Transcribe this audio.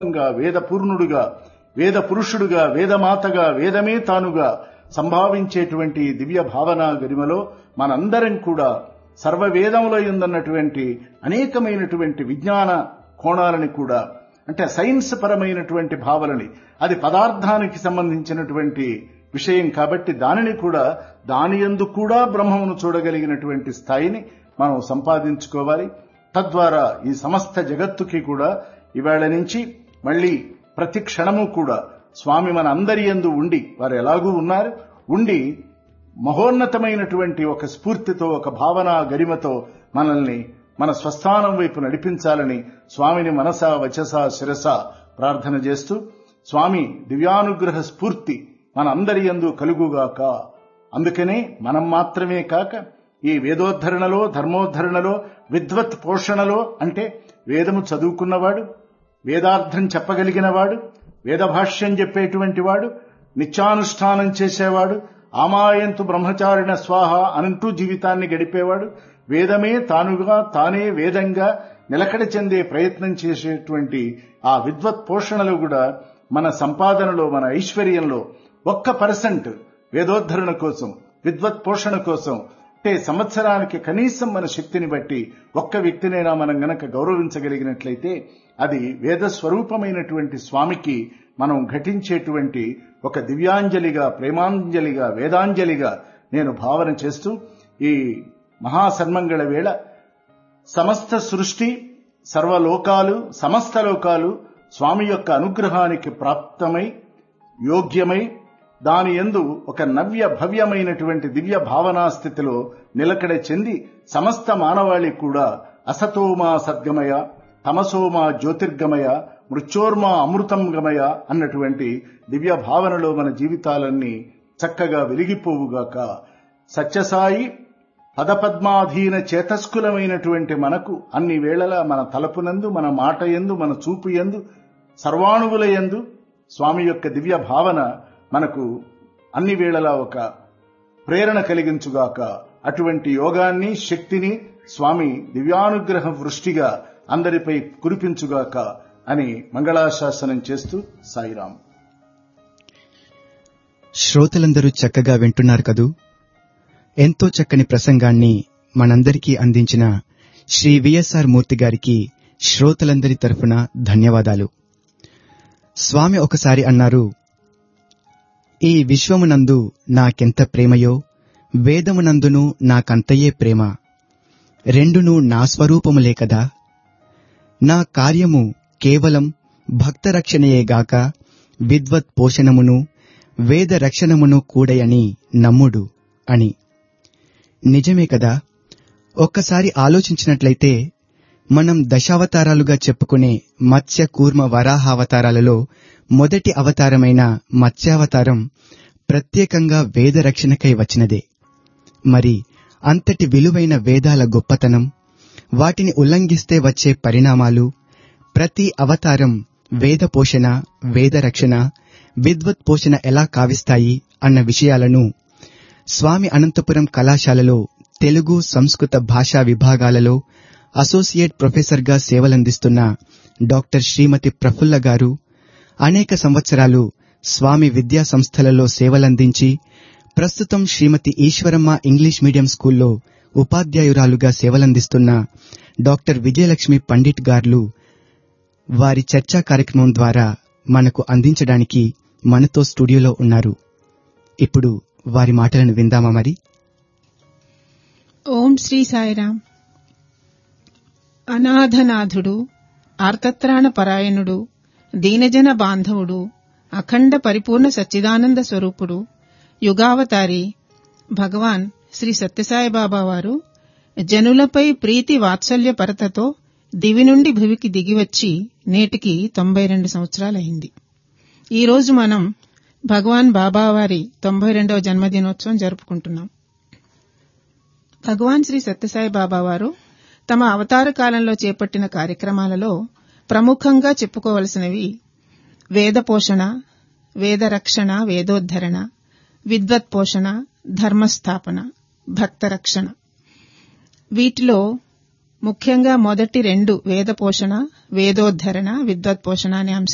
గా వేద పూర్ణుడుగా వేద పురుషుడుగా వేదమాతగా వేదమే తానుగా సంభావించేటువంటి దివ్య భావన గరిమలో మనందరం కూడా సర్వవేదములో ఉందన్నటువంటి అనేకమైనటువంటి విజ్ఞాన కోణాలని కూడా అంటే సైన్స్ పరమైనటువంటి భావనని అది పదార్థానికి సంబంధించినటువంటి విషయం కాబట్టి దానిని కూడా దాని యందు కూడా బ్రహ్మమును చూడగలిగినటువంటి స్థాయిని మనం సంపాదించుకోవాలి తద్వారా ఈ సమస్త జగత్తుకి కూడా ఇవాళ నుంచి మళ్ళీ ప్రతి క్షణము కూడా స్వామి మన అందరి యందు ఉండి వారు ఎలాగూ ఉన్నారు ఉండి మహోన్నతమైనటువంటి ఒక స్ఫూర్తితో ఒక భావన గరిమతో మనల్ని మన స్వస్థానం వైపు నడిపించాలని స్వామిని మనస వచస శిరస ప్రార్థన చేస్తూ స్వామి దివ్యానుగ్రహ స్ఫూర్తి మన అందరి యందు కలుగుగాక అందుకనే మనం మాత్రమే కాక ఈ వేదోద్ధరణలో ధర్మోద్ధరణలో విద్వత్ పోషణలో అంటే వేదము చదువుకున్నవాడు వేదార్థం చెప్పగలిగినవాడు వేదభాష్యం చెప్పేటువంటి వాడు నిత్యానుష్ఠానం చేసేవాడు ఆమాయంతు బ్రహ్మచారిణ స్వాహ అనంటూ జీవితాన్ని గడిపేవాడు వేదమే తానుగా తానే వేదంగా నిలకడ చెందే ప్రయత్నం చేసేటువంటి ఆ విద్వత్ పోషణలో కూడా మన సంపాదనలో మన ఐశ్వర్యంలో ఒక్క పర్సెంట్ వేదోద్ధరణ కోసం విద్వత్ పోషణ కోసం అంటే సంవత్సరానికి కనీసం మన శక్తిని బట్టి ఒక్క వ్యక్తినైనా మనం గనక గౌరవించగలిగినట్లయితే అది వేద స్వరూపమైనటువంటి స్వామికి మనం ఘటించేటువంటి ఒక దివ్యాంజలిగా ప్రేమాంజలిగా వేదాంజలిగా నేను భావన చేస్తూ ఈ మహాసన్మంగళ వేళ సమస్త సృష్టి సర్వలోకాలు సమస్త లోకాలు స్వామి యొక్క అనుగ్రహానికి ప్రాప్తమై యోగ్యమై దాని ఎందు ఒక నవ్య భవ్యమైనటువంటి దివ్య భావనా స్థితిలో నిలకడ చెంది సమస్త మానవాళి కూడా అసతోమా సద్గమయ తమసోమా జ్యోతిర్గమయ మృత్యోర్మా అమృతం గమయ అన్నటువంటి దివ్య భావనలో మన జీవితాలన్నీ చక్కగా వెలిగిపోవుగాక సత్యసాయి పదపద్మాధీన చేతస్కులమైనటువంటి మనకు అన్ని వేళలా మన తలపునందు మన మాట ఎందు మన చూపు ఎందు సర్వాణువుల ఎందు స్వామి యొక్క దివ్య భావన మనకు అన్ని వేళలా ఒక ప్రేరణ కలిగించుగాక అటువంటి యోగాన్ని శక్తిని స్వామి దివ్యానుగ్రహ వృష్టిగా అందరిపై కురిపించుగాక అని మంగళాశాసనం చేస్తూ సాయిరాం శ్రోతలందరూ చక్కగా వింటున్నారు కదూ ఎంతో చక్కని ప్రసంగాన్ని మనందరికీ అందించిన శ్రీ విఎస్ఆర్ మూర్తి గారికి శ్రోతలందరి తరఫున ధన్యవాదాలు స్వామి ఒకసారి అన్నారు ఈ విశ్వమునందు నాకెంత ప్రేమయో వేదమునందును నాకంతయే ప్రేమ రెండును నా స్వరూపములే కదా నా కార్యము కేవలం భక్త రక్షణయేగాక విద్వత్ పోషణమును వేద రక్షణమును కూడయని నమ్ముడు అని నిజమే కదా ఒక్కసారి ఆలోచించినట్లయితే మనం దశావతారాలుగా చెప్పుకునే మత్స్య కూర్మ వరాహావతారాలలో మొదటి అవతారమైన మత్స్యావతారం ప్రత్యేకంగా వేద రక్షణకై వచ్చినదే మరి అంతటి విలువైన వేదాల గొప్పతనం వాటిని ఉల్లంఘిస్తే వచ్చే పరిణామాలు ప్రతి అవతారం వేద పోషణ వేద రక్షణ విద్వత్ పోషణ ఎలా కావిస్తాయి అన్న విషయాలను స్వామి అనంతపురం కళాశాలలో తెలుగు సంస్కృత భాషా విభాగాలలో అసోసియేట్ ప్రొఫెసర్గా సేవలందిస్తున్న డాక్టర్ శ్రీమతి ప్రఫుల్ల గారు అనేక సంవత్సరాలు స్వామి విద్యా సంస్థలలో సేవలందించి ప్రస్తుతం శ్రీమతి ఈశ్వరమ్మ ఇంగ్లీష్ మీడియం స్కూల్లో ఉపాధ్యాయురాలుగా సేవలందిస్తున్న డాక్టర్ విజయలక్ష్మి పండిట్ గార్లు వారి చర్చా కార్యక్రమం ద్వారా మనకు అందించడానికి మనతో స్టూడియోలో ఉన్నారు ఇప్పుడు వారి మాటలను విందామా మరి ఓం శ్రీ సాయిరాం అనాథనాథుడు ఆర్తత్రాణ పరాయణుడు దీనజన బాంధవుడు అఖండ పరిపూర్ణ సచ్చిదానంద స్వరూపుడు యుగావతారి భగవాన్ శ్రీ సత్యసాయిబాబా వారు జనులపై ప్రీతి వాత్సల్య పరతతో దివి నుండి భువికి దిగివచ్చి నేటికి తొంభై రెండు సంవత్సరాలైంది ఈరోజు మనం భగవాన్ బాబావారి తొంభై రెండవ జన్మదినోత్సవం జరుపుకుంటున్నాం భగవాన్ శ్రీ సత్యసాయి బాబా వారు తమ అవతార కాలంలో చేపట్టిన కార్యక్రమాలలో ప్రముఖంగా చెప్పుకోవలసినవి వేద పోషణ వేద రక్షణ వేదోద్ధరణ విద్వత్ పోషణ ధర్మస్థాపన భక్త రక్షణ వీటిలో ముఖ్యంగా మొదటి రెండు వేద పోషణ వేదోద్ధరణ విద్వత్ పోషణ అనే